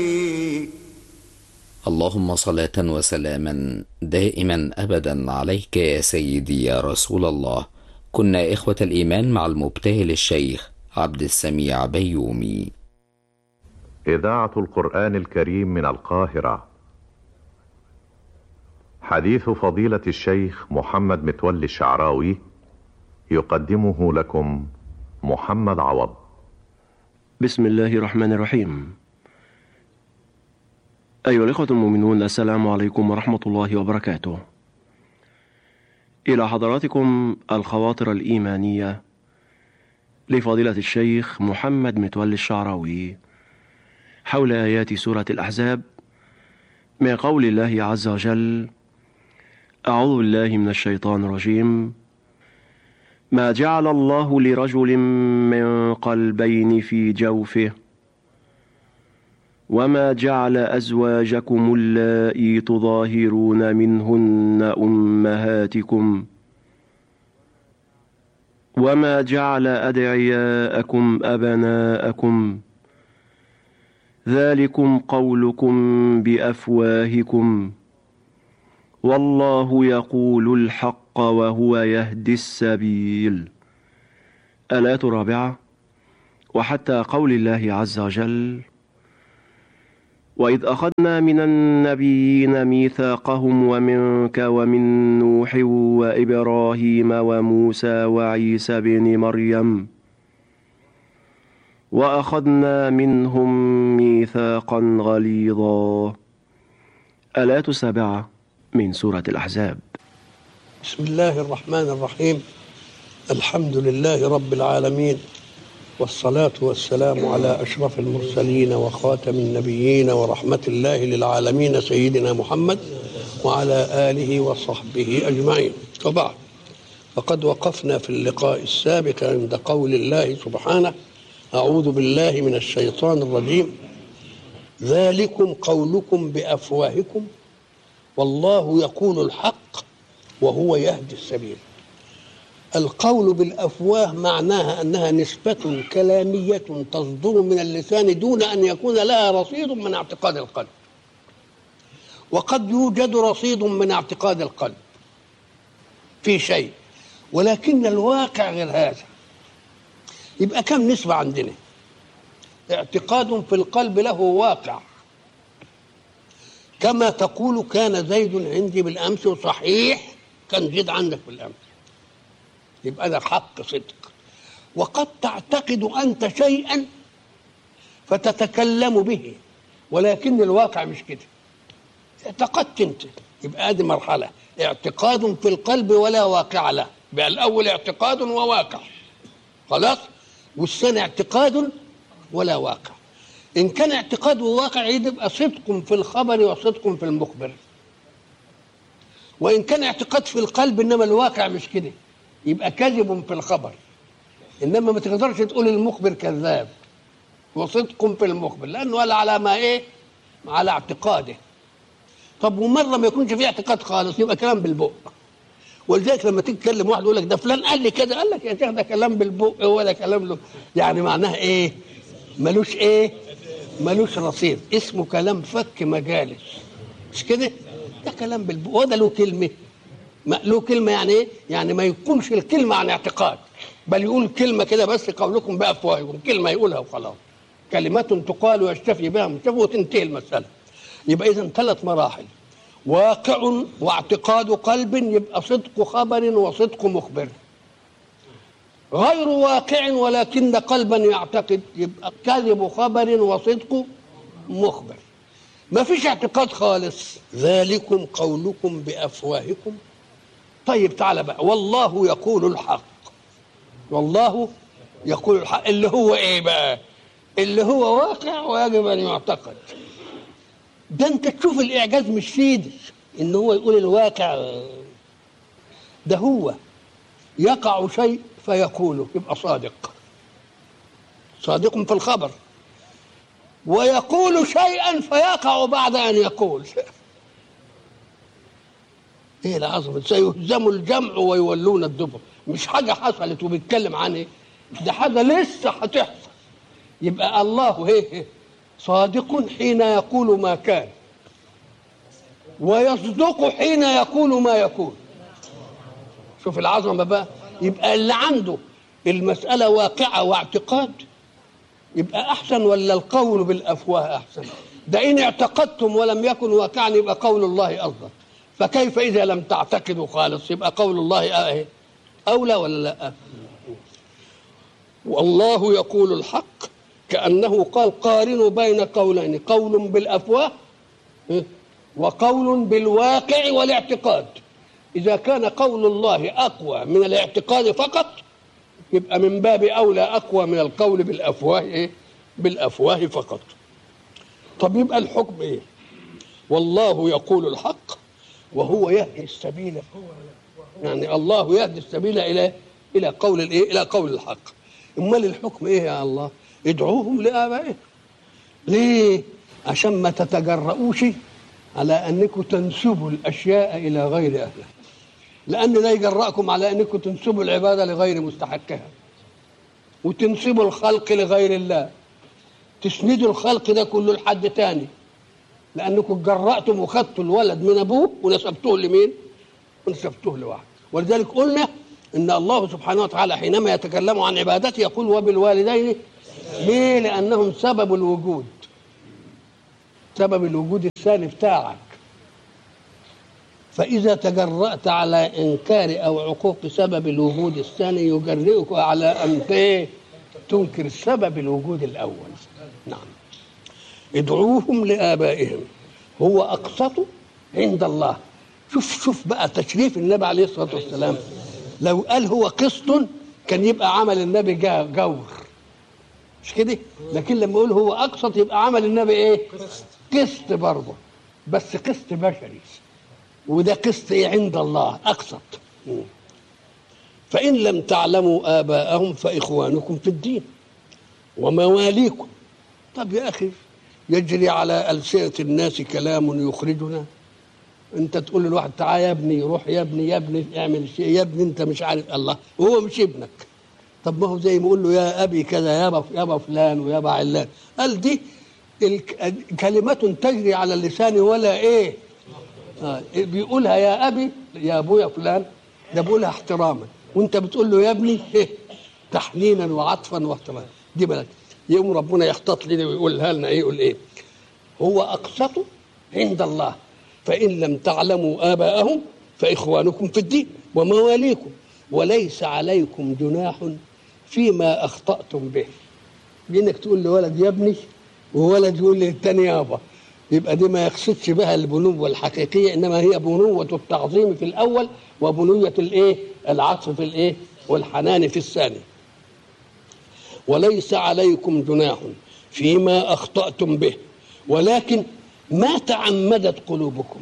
اللهم صلاة وسلاما دائما أبدا عليك يا سيدي يا رسول الله كنا إخوة الإيمان مع المبتهل الشيخ عبد السميع بيومي إذاعة القرآن الكريم من القاهرة حديث فضيلة الشيخ محمد متولي الشعراوي يقدمه لكم محمد عوض بسم الله الرحمن الرحيم أيها الإخوة المؤمنون السلام عليكم ورحمة الله وبركاته إلى حضراتكم الخواطر الإيمانية لفضيلة الشيخ محمد متولي الشعراوي حول آيات سورة الأحزاب من قول الله عز وجل أعوذ بالله من الشيطان الرجيم ما جعل الله لرجل من قلبين في جوفه وما جعل أزواجكم اللائي تظاهرون منهن أمهاتكم وما جعل أدعياءكم أبناءكم ذلكم قولكم بأفواهكم والله يقول الحق وهو يهدي السبيل الآية الرابعة وحتى قول الله عز وجل وإذ أخذنا من النبيين ميثاقهم ومنك ومن نوح وإبراهيم وموسى وعيسى بن مريم وأخذنا منهم ميثاقا غليظا الآية السابعة من سورة الأحزاب بسم الله الرحمن الرحيم الحمد لله رب العالمين والصلاة والسلام على أشرف المرسلين وخاتم النبيين ورحمة الله للعالمين سيدنا محمد وعلى آله وصحبه أجمعين وبعد فقد وقفنا في اللقاء السابق عند قول الله سبحانه أعوذ بالله من الشيطان الرجيم ذلكم قولكم بأفواهكم والله يقول الحق وهو يهدي السبيل القول بالافواه معناها انها نسبه كلاميه تصدر من اللسان دون ان يكون لها رصيد من اعتقاد القلب وقد يوجد رصيد من اعتقاد القلب في شيء ولكن الواقع غير هذا يبقى كم نسبه عندنا اعتقاد في القلب له واقع كما تقول كان زيد عندي بالامس وصحيح كان زيد عندك بالامس يبقى ده حق صدق وقد تعتقد انت شيئا فتتكلم به ولكن الواقع مش كده اعتقدت انت يبقى هذه مرحله اعتقاد في القلب ولا واقع له يبقى الاول اعتقاد وواقع خلاص والثاني اعتقاد ولا واقع ان كان اعتقاد وواقع يبقى صدق في الخبر وصدق في المخبر وان كان اعتقاد في القلب انما الواقع مش كده يبقى كذب في الخبر انما ما تقدرش تقول المخبر كذاب وصدق في المخبر لانه ولا على ما ايه على اعتقاده طب ومره ما يكونش فيه اعتقاد خالص يبقى كلام بالبق ولذلك لما تيجي تكلم واحد يقول لك ده فلان قال لي كده قال لك يا شيخ ده كلام بالبق ولا كلام له يعني معناه ايه ملوش ايه ملوش رصيد اسمه كلام فك مجالس مش كده ده كلام بالبق وده له كلمه ما له كلمة يعني إيه؟ يعني ما يقولش الكلمة عن اعتقاد بل يقول كلمة كده بس قولكم بأفواهكم كلمة يقولها وخلاص كلمات تقال ويشتفي بها مشتفى وتنتهي المسألة يبقى إذا ثلاث مراحل واقع واعتقاد قلب يبقى صدق خبر وصدق مخبر غير واقع ولكن قلبا يعتقد يبقى كذب خبر وصدق مخبر ما فيش اعتقاد خالص ذلكم قولكم بأفواهكم طيب تعالى بقى والله يقول الحق والله يقول الحق اللي هو ايه بقى اللي هو واقع ويجب ان يعتقد ده انت تشوف الاعجاز مش في ايدك ان هو يقول الواقع ده هو يقع شيء فيقوله يبقى صادق صادق في الخبر ويقول شيئا فيقع بعد ان يقول ايه العظمه سيهزم الجمع ويولون الدبر مش حاجه حصلت وبيتكلم عن ايه ده حاجه لسه هتحصل يبقى الله ايه صادق حين يقول ما كان ويصدق حين يقول ما يكون شوف العظمة بقى يبقى اللي عنده المسألة واقعة واعتقاد يبقى أحسن ولا القول بالأفواه أحسن ده إن اعتقدتم ولم يكن واقعا يبقى قول الله أفضل فكيف إذا لم تعتقدوا خالص يبقى قول الله آه أولى ولا لا والله يقول الحق كأنه قال قارنوا بين قولين قول بالأفواه وقول بالواقع والاعتقاد إذا كان قول الله أقوى من الاعتقاد فقط يبقى من باب أولى أقوى من القول بالأفواه إيه؟ بالأفواه فقط طب يبقى الحكم إيه والله يقول الحق وهو يهدي السبيل يعني الله يهدي السبيل إلى إلى قول الإيه إلى قول الحق امال الحكم ايه يا الله ادعوهم لابائهم ليه عشان ما تتجرؤوش على انكم تنسبوا الاشياء الى غير اهلها لان لا يجرأكم على انكم تنسبوا العباده لغير مستحقها وتنسبوا الخلق لغير الله تسندوا الخلق ده كله لحد تاني لانكم جرأتم وخدتوا الولد من ابوه ونسبتوه لمين؟ ونسبتوه لواحد ولذلك قلنا ان الله سبحانه وتعالى حينما يتكلم عن عبادته يقول وبالوالدين ليه؟ لانهم سبب الوجود سبب الوجود الثاني بتاعك فإذا تجرأت على إنكار أو عقوق سبب الوجود الثاني يجرئك على أن تنكر سبب الوجود الأول نعم ادعوهم لآبائهم هو أقسط عند الله شوف شوف بقى تشريف النبي عليه الصلاة والسلام لو قال هو قسط كان يبقى عمل النبي جور مش كده لكن لما يقول هو اقسط يبقى عمل النبي ايه قسط برضه بس قسط بشري وده قسط ايه عند الله اقسط فان لم تعلموا اباءهم فاخوانكم في الدين ومواليكم طب يا اخي يجري على السنه الناس كلام يخرجنا انت تقول للواحد تعال يا ابني روح يا ابني يا ابني اعمل شيء يا ابني انت مش عارف الله وهو مش ابنك طب ما هو زي ما يقول له يا ابي كذا يابا يابا فلان ويابا علان قال دي كلمة تجري على اللسان ولا ايه آه بيقولها يا ابي يا ابويا فلان ده بيقولها احتراما وانت بتقول له يا ابني إيه؟ تحنينا وعطفا واحتراما دي بلد يقوم ربنا يختط لنا ويقولها لنا ايه يقول ايه هو اقسط عند الله فإن لم تعلموا آباءهم فإخوانكم في الدين ومواليكم وليس عليكم جناح فيما أخطأتم به بإنك تقول لولد يا ابني وولد يقول للتاني يابا يبقى دي ما يقصدش بها البنوة الحقيقية إنما هي بنوة التعظيم في الأول وبنوة الإيه العطف في الإيه والحنان في الثاني وليس عليكم جناح فيما أخطأتم به ولكن ما تعمدت قلوبكم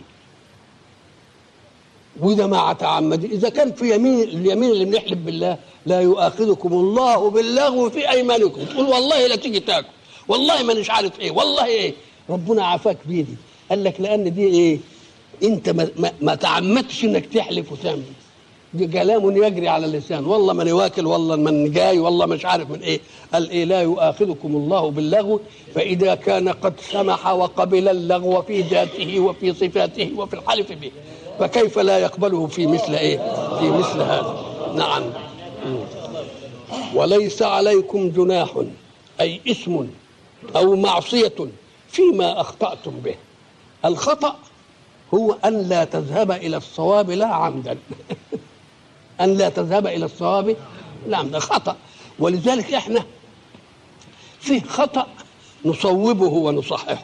وإذا ما تعمد إذا كان في يمين اليمين اللي بنحلف بالله لا يؤاخذكم الله باللغو في أيمانكم تقول والله لا تيجي تاكل والله ما مش عارف إيه والله إيه ربنا عافاك بيدي قال لك لأن دي إيه أنت ما, ما, ما تعمدتش إنك تحلف وتعمل دي كلام يجري على اللسان والله من واكل والله من جاي والله مش عارف من ايه قال ايه لا يؤاخذكم الله باللغو فاذا كان قد سمح وقبل اللغو في ذاته وفي صفاته وفي الحلف به فكيف لا يقبله في مثل ايه في مثل هذا نعم وليس عليكم جناح اي اسم او معصيه فيما اخطاتم به الخطا هو ان لا تذهب الى الصواب لا عمدا أن لا تذهب إلى الصواب لا ده خطأ ولذلك إحنا فيه خطأ نصوبه ونصححه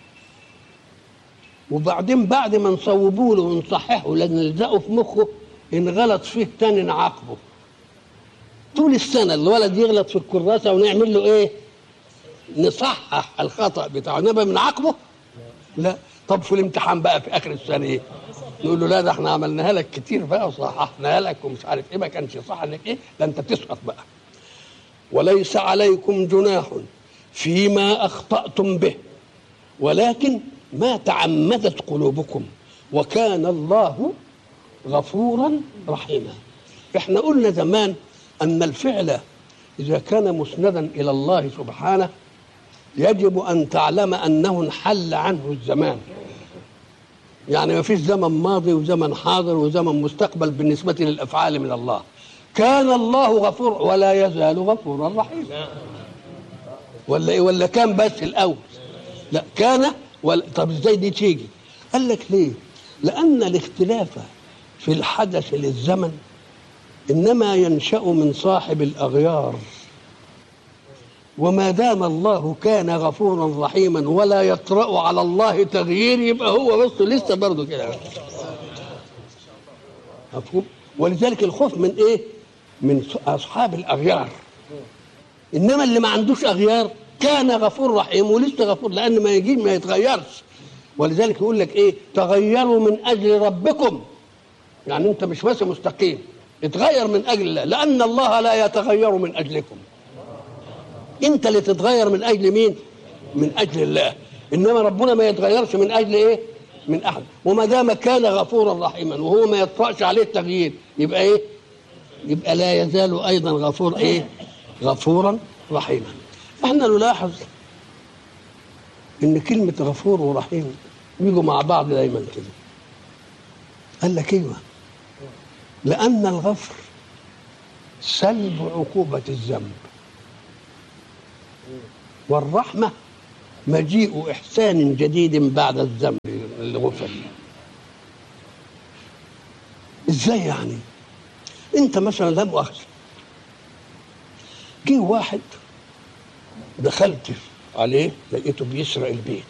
وبعدين بعد ما نصوبه له ونصححه لأن نلزقه في مخه إن غلط فيه تاني نعاقبه طول السنة الولد يغلط في الكراسة ونعمل له إيه؟ نصحح الخطأ بتاعه إنما بنعاقبه؟ لا طب في الامتحان بقى في آخر السنة إيه؟ نقول له لا ده احنا عملناها لك كتير بقى وصححناها لك ومش عارف ايه ما كانش صح انك ايه ده انت تسقط بقى وليس عليكم جناح فيما اخطاتم به ولكن ما تعمدت قلوبكم وكان الله غفورا رحيما احنا قلنا زمان ان الفعل اذا كان مسندا الى الله سبحانه يجب ان تعلم انه انحل عنه الزمان يعني ما فيش زمن ماضي وزمن حاضر وزمن مستقبل بالنسبة للأفعال من الله كان الله غفور ولا يزال غفورا رحيما ولا إيه ولا كان بس الأول لا كان ولا طب ازاي دي تيجي قال لك ليه لأن الاختلاف في الحدث للزمن إنما ينشأ من صاحب الأغيار وما دام الله كان غفورا رحيما ولا يطرأ على الله تغيير يبقى هو بس لسه برضه كده مفهوم ولذلك الخوف من ايه من اصحاب الاغيار انما اللي ما عندوش اغيار كان غفور رحيم ولسه غفور لان ما يجي ما يتغيرش ولذلك يقول لك ايه تغيروا من اجل ربكم يعني انت مش بس مستقيم اتغير من اجل الله لان الله لا يتغير من اجلكم انت اللي تتغير من اجل مين من اجل الله انما ربنا ما يتغيرش من اجل ايه من احد وما دام كان غفورا رحيما وهو ما يطرأش عليه التغيير يبقى ايه يبقى لا يزال ايضا غفور ايه غفورا رحيما احنا نلاحظ ان كلمه غفور ورحيم بيجوا مع بعض دايما كده قال لك ايوه لان الغفر سلب عقوبه الذنب والرحمة مجيء إحسان جديد بعد الذنب اللي غفر إزاي يعني أنت مثلا لا مؤاخذة جه واحد دخلت عليه لقيته بيسرق البيت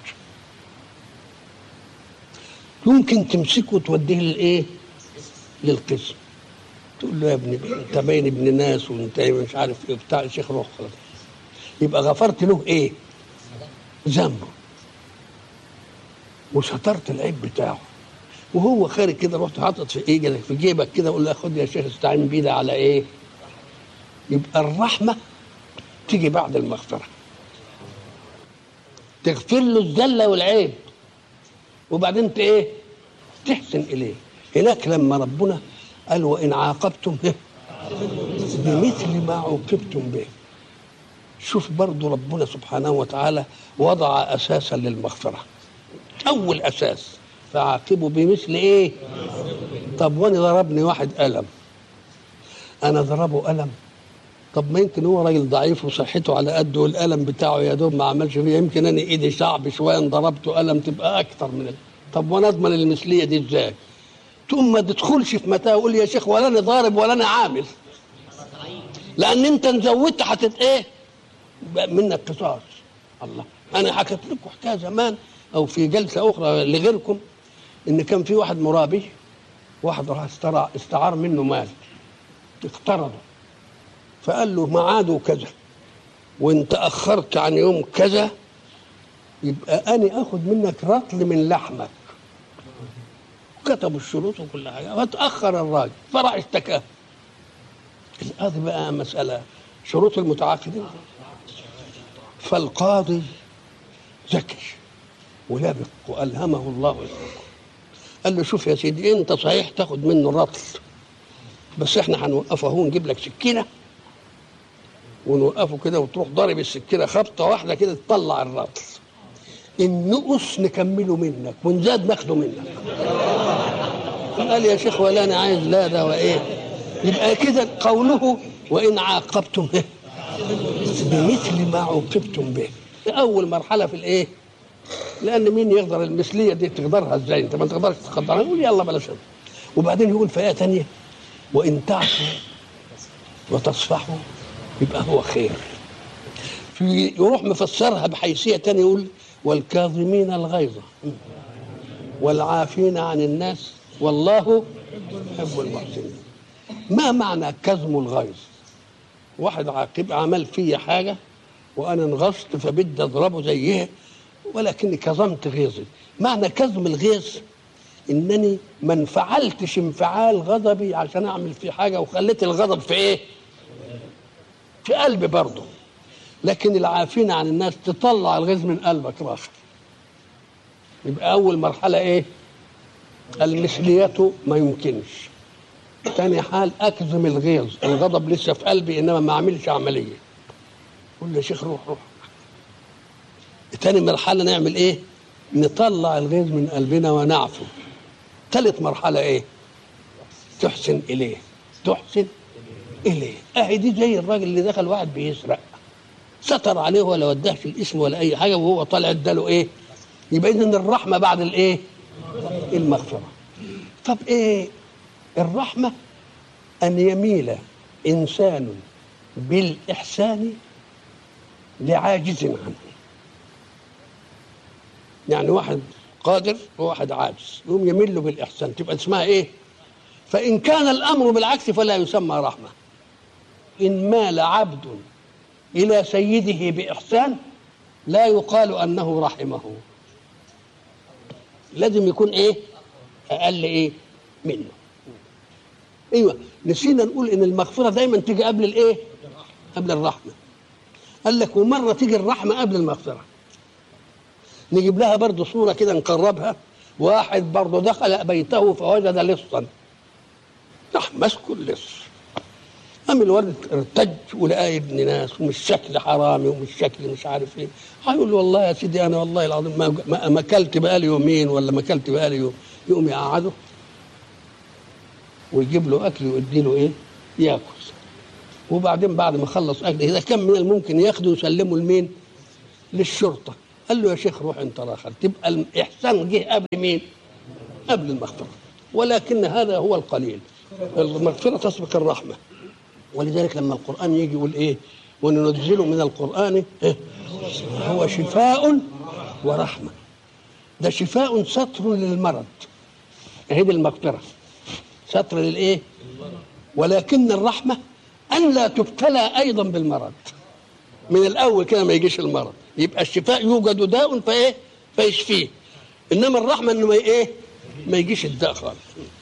يمكن تمسكه وتوديه للايه؟ للقسم تقول له يا ابني انت باين ابن ناس وانت مش عارف ايه بتاع شيخ روح خلاص يبقى غفرت له ايه ذنبه وسترت العيب بتاعه وهو خارج كده رحت حاطط في ايه في جيبك كده اقول له خد يا شيخ استعين بيه ده على ايه يبقى الرحمه تيجي بعد المغفره تغفر له الذله والعيب وبعدين ت ايه تحسن اليه هناك لما ربنا قال وان عاقبتم بمثل ما عوقبتم به شوف برضو ربنا سبحانه وتعالى وضع اساسا للمغفره اول اساس فعاقبوا بمثل ايه طب وانا ضربني واحد قلم انا ضربه قلم طب ما يمكن هو راجل ضعيف وصحته على قده والقلم بتاعه يا دوب ما عملش فيه يمكن انا ايدي شعب شويه ان ضربته قلم تبقى اكتر من ال... طب وانا اضمن المثليه دي ازاي؟ تقوم ما تدخلش في متاهه وقول يا شيخ ولا انا ضارب ولا انا عامل لان انت نزودت حتت ايه؟ منك قصاص الله انا حكيت لكم حكايه زمان او في جلسه اخرى لغيركم ان كان في واحد مرابي واحد راح استرع استعار منه مال اقترضه فقال له ميعاده كذا وانت اخرت عن يوم كذا يبقى انا اخد منك رطل من لحمك كتبوا الشروط وكل حاجه وتاخر الراجل فراح اشتكاه القاضي بقى مساله شروط المتعاقدين فالقاضي ذكي ولبق والهمه الله الحكم قال له شوف يا سيدي انت صحيح تاخد منه الرطل بس احنا هنوقفه اهو نجيب لك سكينه ونوقفه كده وتروح ضارب السكينه خبطه واحده كده تطلع الرطل النقص نكمله منك ونزاد ناخده منك قال يا شيخ ولا انا عايز لا ده وايه يبقى كده قوله وان عاقبتم بمثل ما عوقبتم به اول مرحله في الايه لان مين يقدر المثليه دي تقدرها ازاي انت ما تقدرش تقدرها يقول يلا بلاش وبعدين يقول في ايه ثانيه وان تعفوا وتصفحوا يبقى هو خير في يروح مفسرها بحيثيه ثانيه يقول والكاظمين الغيظ والعافين عن الناس والله يحب المحسنين ما معنى كظم الغيظ واحد عاقب عمل في حاجه وانا انغصت فبدي اضربه زيه ولكني كظمت غيظي معنى كظم الغيظ انني ما انفعلتش انفعال غضبي عشان اعمل فيه حاجه وخليت الغضب في ايه في قلبي برضه لكن العافين عن الناس تطلع الغيظ من قلبك راسك يبقى اول مرحله ايه المثلية ما يمكنش تاني حال اكظم الغيظ الغضب لسه في قلبي انما ما اعملش عمليه قول يا شيخ روح روح تاني مرحله نعمل ايه نطلع الغيظ من قلبنا ونعفو ثالث مرحله ايه تحسن اليه تحسن اليه اهي دي زي الراجل اللي دخل واحد بيسرق ستر عليه ولا وداه في الاسم ولا اي حاجه وهو طالع اداله ايه يبقى اذا الرحمه بعد الايه المغفره طب ايه الرحمه ان يميل انسان بالاحسان لعاجز عنه يعني واحد قادر وواحد عاجز يقوم يميل له بالاحسان تبقى اسمها ايه فان كان الامر بالعكس فلا يسمى رحمه ان مال عبد الى سيده باحسان لا يقال انه رحمه لازم يكون ايه اقل ايه منه ايوه نسينا نقول ان المغفره دايما تيجي قبل الايه قبل الرحمه قال لك ومره تيجي الرحمه قبل المغفره نجيب لها برضه صوره كده نقربها واحد برضه دخل بيته فوجد لصا راح ماسكه اللص قام الولد ارتج ولقى ابن ناس ومش شكل حرامي ومش شكل مش عارف ايه هيقول له والله يا سيدي انا والله العظيم ما ما ما اكلت بقالي يومين ولا ما اكلت بقالي يوم يقوم يقعده ويجيب له اكل ويدي له ايه ياكل وبعدين بعد ما خلص اكل اذا كان من الممكن ياخده ويسلمه لمين للشرطه قال له يا شيخ روح انت راخر تبقى الاحسان جه قبل مين قبل المغفره ولكن هذا هو القليل المغفره تسبق الرحمه ولذلك لما القران يجي يقول ايه وننزل من القران إيه؟ هو شفاء ورحمه ده شفاء ستر للمرض اهي دي المغفره ستر للايه ولكن الرحمه ان لا تبتلى ايضا بالمرض من الاول كده ما يجيش المرض يبقى الشفاء يوجد داء فايه فيشفيه انما الرحمه انه ما ايه ما يجيش الداء خالص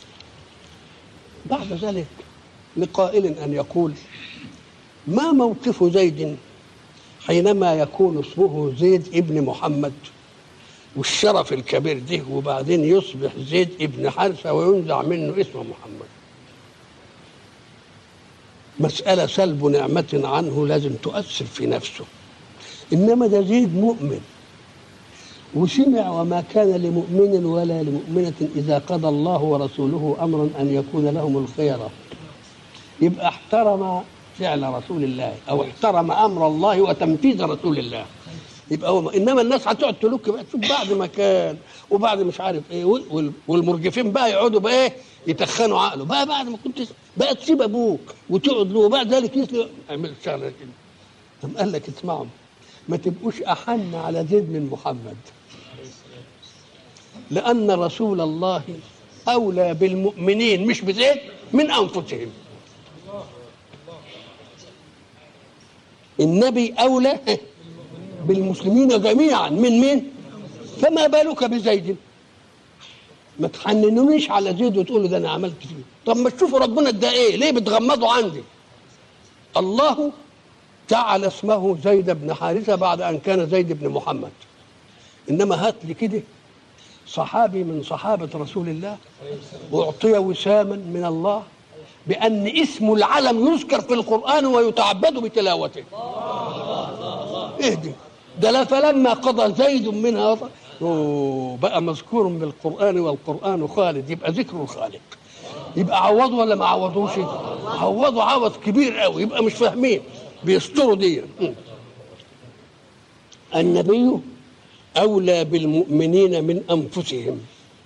بعد ذلك لقائل ان يقول ما موقف زيد حينما يكون اسمه زيد ابن محمد والشرف الكبير ده وبعدين يصبح زيد ابن حارثة وينزع منه اسم محمد مسألة سلب نعمة عنه لازم تؤثر في نفسه إنما ده زيد مؤمن وسمع وما كان لمؤمن ولا لمؤمنة إذا قضى الله ورسوله أمرا أن يكون لهم الخيرة يبقى احترم فعل رسول الله أو احترم أمر الله وتنفيذ رسول الله يبقى هو انما الناس هتقعد تلوك بقى تشوف بعد ما كان وبعد مش عارف ايه وال- والمرجفين بقى يقعدوا بقى ايه يتخنوا عقله بقى بعد ما كنت بقى تسيب ابوك وتقعد له وبعد ذلك يسلم اعمل شغله كده قام قال لك اسمعوا ما تبقوش احن على زيد من محمد لان رسول الله اولى بالمؤمنين مش بزيد من انفسهم النبي اولى بالمسلمين جميعا من مين فما بالك بزيد ما تحننونيش على زيد وتقولوا ده انا عملت فيه طب ما تشوفوا ربنا ده ايه ليه بتغمضوا عندي الله جعل اسمه زيد بن حارثه بعد ان كان زيد بن محمد انما هات لي كده صحابي من صحابه رسول الله اعطي وساما من الله بان اسم العلم يذكر في القران ويتعبد بتلاوته اهدي ده لا فلما قضى زيد منها وطر أوه بقى مذكور بالقرآن والقرآن خالد يبقى ذكر الخالق يبقى عوضوا ولا ما عوضوش عوضوا عوض كبير قوي يبقى مش فاهمين بيستروا دي م. النبي أولى بالمؤمنين من أنفسهم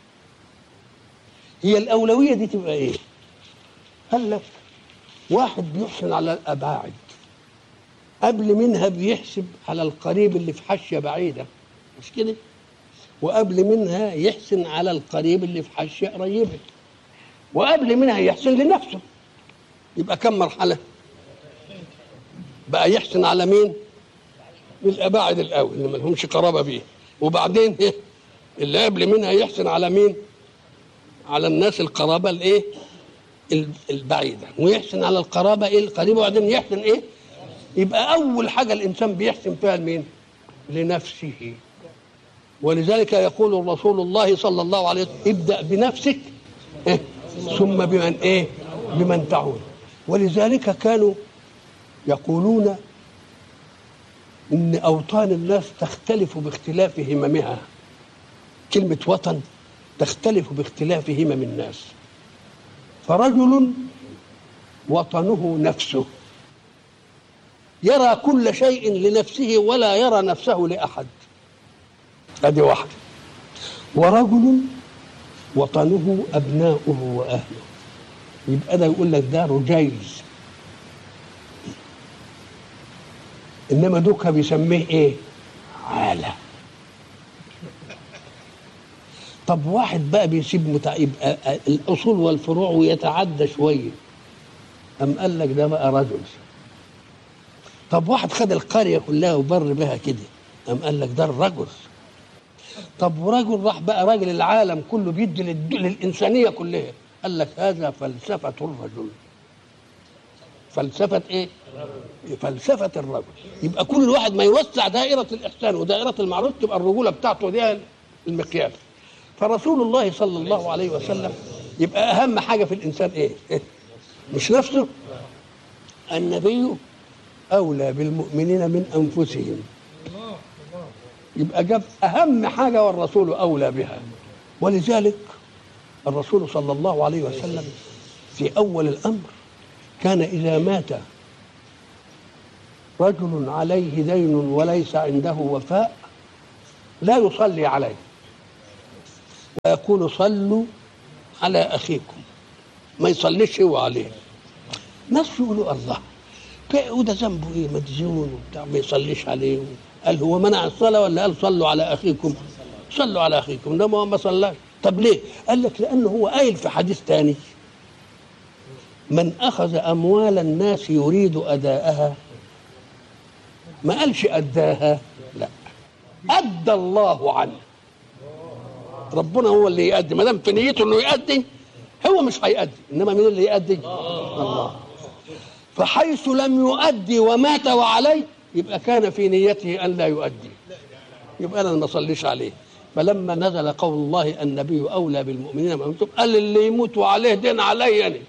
هي الأولوية دي تبقى إيه؟ قال لك واحد بيحسن على الأباعد قبل منها بيحسب على القريب اللي في حاشيه بعيده مش كده وقبل منها يحسن على القريب اللي في حاشيه قريبه وقبل منها يحسن لنفسه يبقى كم مرحله بقى يحسن على مين الاباعد الاول اللي ما لهمش قرابه بيه وبعدين إيه؟ اللي قبل منها يحسن على مين على الناس القرابه الايه البعيده ويحسن على القرابه ايه القريبه وبعدين يحسن ايه يبقى اول حاجه الانسان بيحسن فيها لمين لنفسه ولذلك يقول رسول الله صلى الله عليه وسلم ابدا بنفسك إيه؟ ثم بمن ايه بمن تعود ولذلك كانوا يقولون ان اوطان الناس تختلف باختلاف هممها كلمه وطن تختلف باختلاف همم الناس فرجل وطنه نفسه يرى كل شيء لنفسه ولا يرى نفسه لاحد هذه واحده ورجل وطنه ابناؤه واهله يبقى ده يقول لك ده رجيل انما دوكا بيسميه ايه عاله طب واحد بقى بيسيب متع... يبقى الاصول والفروع ويتعدى شويه أم قال لك ده بقى رجل طب واحد خد القريه كلها وبر بها كده أم قال لك ده الرجل طب ورجل راح بقى راجل العالم كله بيدي للد- للإنسانية كلها قال لك هذا فلسفة الرجل فلسفة إيه؟ فلسفة الرجل يبقى كل واحد ما يوسع دائرة الإحسان ودائرة المعروف تبقى الرجولة بتاعته دي المقياس فرسول الله صلى الله عليه وسلم يبقى أهم حاجة في الإنسان إيه؟ إيه؟ مش نفسه النبي أولى بالمؤمنين من أنفسهم يبقى جاب أهم حاجة والرسول أولى بها ولذلك الرسول صلى الله عليه وسلم في أول الأمر كان إذا مات رجل عليه دين وليس عنده وفاء لا يصلي عليه ويقول صلوا على أخيكم ما يصليش هو عليه ناس يقولوا الله بقى وده ذنبه ايه مديون وبتاع ما يصليش عليه قال هو منع الصلاه ولا قال صلوا على اخيكم صلوا على اخيكم ده ما هو ما صلاش طب ليه قال لك لانه هو قايل في حديث تاني من اخذ اموال الناس يريد اداءها ما قالش اداها لا ادى الله عنه ربنا هو اللي يؤدي ما دام في نيته انه يؤدي هو مش هيؤدي انما مين اللي يؤدي الله فحيث لم يؤدي ومات وعليه يبقى كان في نيته ان لا يؤدي يبقى انا ما اصليش عليه فلما نزل قول الله النبي اولى بالمؤمنين من انفسهم قال اللي يموت وعليه دين علي انا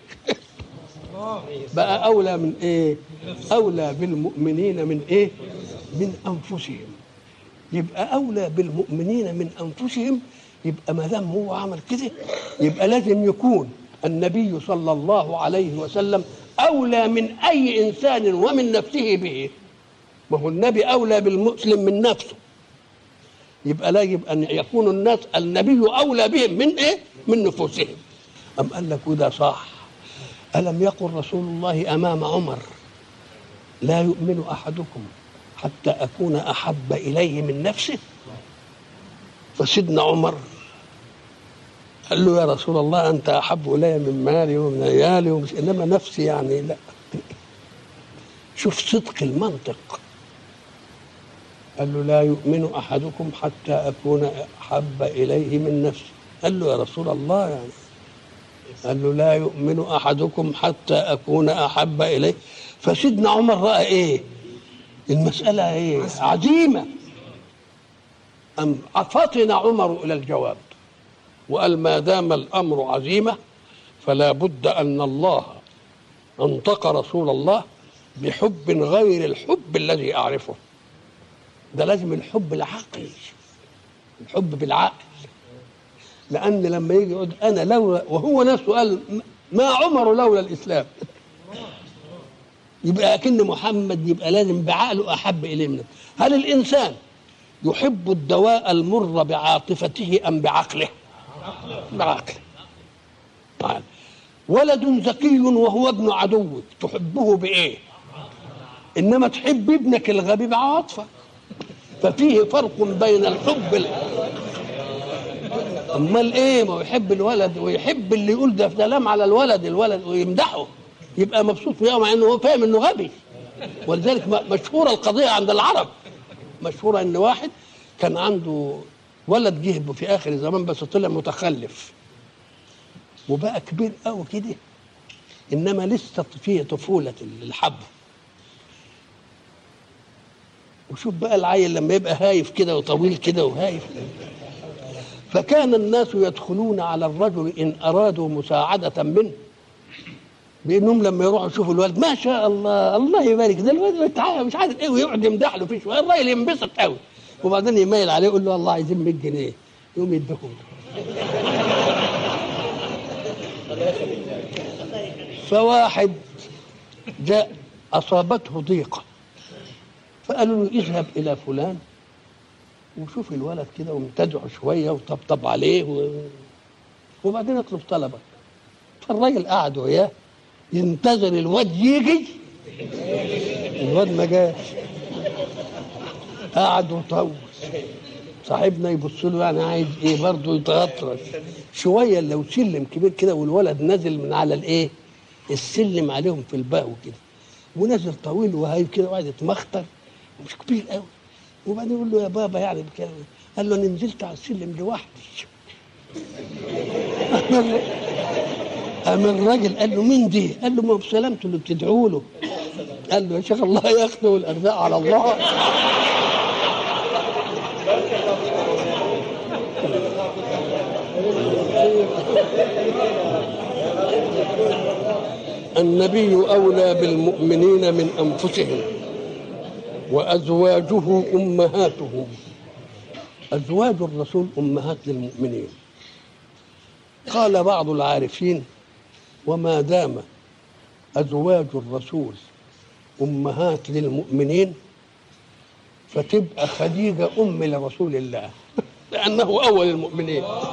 بقى اولى من ايه اولى بالمؤمنين من ايه من انفسهم يبقى اولى بالمؤمنين من انفسهم يبقى ما دام هو عمل كده يبقى لازم يكون النبي صلى الله عليه وسلم اولى من اي انسان ومن نفسه به ما هو النبي اولى بالمسلم من نفسه يبقى لا يجب ان يكون الناس النبي اولى بهم من ايه من نفوسهم ام قال لك وده صح الم يقل رسول الله امام عمر لا يؤمن احدكم حتى اكون احب اليه من نفسه فسيدنا عمر قال له يا رسول الله انت احب الي من مالي ومن عيالي ومش انما نفسي يعني لا شوف صدق المنطق قال له لا يؤمن احدكم حتى اكون احب اليه من نفسي قال له يا رسول الله يعني قال له لا يؤمن احدكم حتى اكون احب اليه فسيدنا عمر راى ايه المساله ايه عزيمه أم فطن عمر الى الجواب وقال ما دام الامر عزيمه فلا بد ان الله انطق رسول الله بحب غير الحب الذي اعرفه ده لازم الحب العقلي الحب بالعقل لان لما يجي يقول انا لولا وهو نفسه قال ما عمر لولا الاسلام يبقى اكن محمد يبقى لازم بعقله احب اليه من هل الانسان يحب الدواء المر بعاطفته ام بعقله بعقله تعال ولد ذكي وهو ابن عدوك تحبه بايه انما تحب ابنك الغبي بعاطفه ففيه فرق بين الحب ال... امال ايه ما هو يحب الولد ويحب اللي يقول ده سلام على الولد الولد ويمدحه يبقى مبسوط فيها مع انه هو فاهم انه غبي ولذلك م- مشهوره القضيه عند العرب مشهوره ان واحد كان عنده ولد جه في اخر الزمان بس طلع متخلف وبقى كبير قوي كده انما لسه فيه طفوله الحب وشوف بقى العيل لما يبقى هايف كده وطويل كده وهايف فكان الناس يدخلون على الرجل ان ارادوا مساعده منه بانهم لما يروحوا يشوفوا الولد ما شاء الله الله يبارك ده الولد بتاع- مش عارف ايه ويقعد يمدح له فيه شويه الراجل ينبسط قوي وبعدين يميل عليه يقول له والله عايزين 100 جنيه يقوم يديهم فواحد جاء اصابته ضيقه فقالوا له اذهب الى فلان وشوف الولد كده وامتدعه شويه وطبطب عليه و... وبعدين اطلب طلبك فالراجل قعد وياه ينتظر الواد يجي الواد ما جاش قعد وطول صاحبنا يبص له يعني عايز ايه برضه يتغطرس شويه لو سلم كبير كده والولد نازل من على الايه السلم عليهم في الباء كده ونازل طويل وهاي كده وقاعد يتمخطر ومش كبير قوي وبعدين يقول له يا بابا يعني بكده قال له انا نزلت على السلم لوحدي قام الراجل قال له مين دي؟ قال له ما بسلامته اللي بتدعوا له قال له يا شيخ الله ياخده والارزاق على الله النبي اولى بالمؤمنين من انفسهم وازواجه امهاتهم ازواج الرسول امهات للمؤمنين قال بعض العارفين وما دام ازواج الرسول امهات للمؤمنين فتبقى خديجه ام لرسول الله لانه اول المؤمنين